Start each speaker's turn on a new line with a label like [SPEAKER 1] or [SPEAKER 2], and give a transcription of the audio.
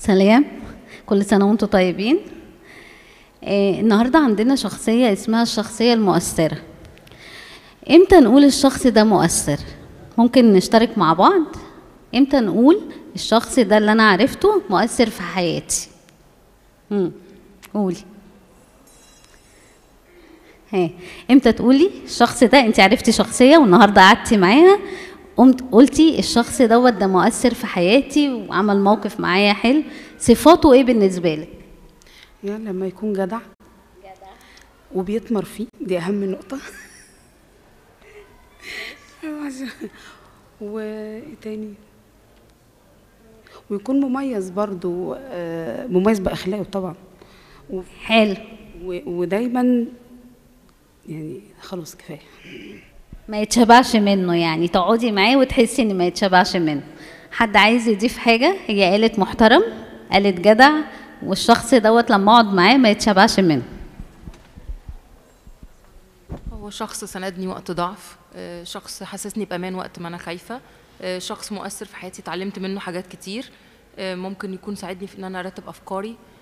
[SPEAKER 1] سلام كل سنة وانتم طيبين آه النهاردة عندنا شخصية اسمها الشخصية المؤثرة امتى نقول الشخص ده مؤثر ممكن نشترك مع بعض امتى نقول الشخص ده اللي انا عرفته مؤثر في حياتي مم. قولي ها امتى تقولي الشخص ده انت عرفتي شخصيه والنهارده قعدتي معاها قمت قلتي الشخص دوت ده مؤثر في حياتي وعمل موقف معايا حلو صفاته ايه بالنسبه لك
[SPEAKER 2] يعني لما يكون جدع وبيتمر فيه دي اهم نقطة وايه تاني ويكون مميز برضو آه، مميز بأخلاقه طبعا و-
[SPEAKER 1] حلو
[SPEAKER 2] و- ودايما يعني خلاص كفاية
[SPEAKER 1] ما يتشبعش منه يعني تقعدي معاه وتحسي ان ما يتشبعش منه حد عايز يضيف حاجه هي قالت محترم قالت جدع والشخص دوت لما اقعد معاه ما يتشبعش منه
[SPEAKER 3] هو شخص سندني وقت ضعف آه، شخص حسسني بأمان وقت ما أنا خايفة آه، شخص مؤثر في حياتي اتعلمت منه حاجات كتير آه، ممكن يكون ساعدني في إن أنا أرتب أفكاري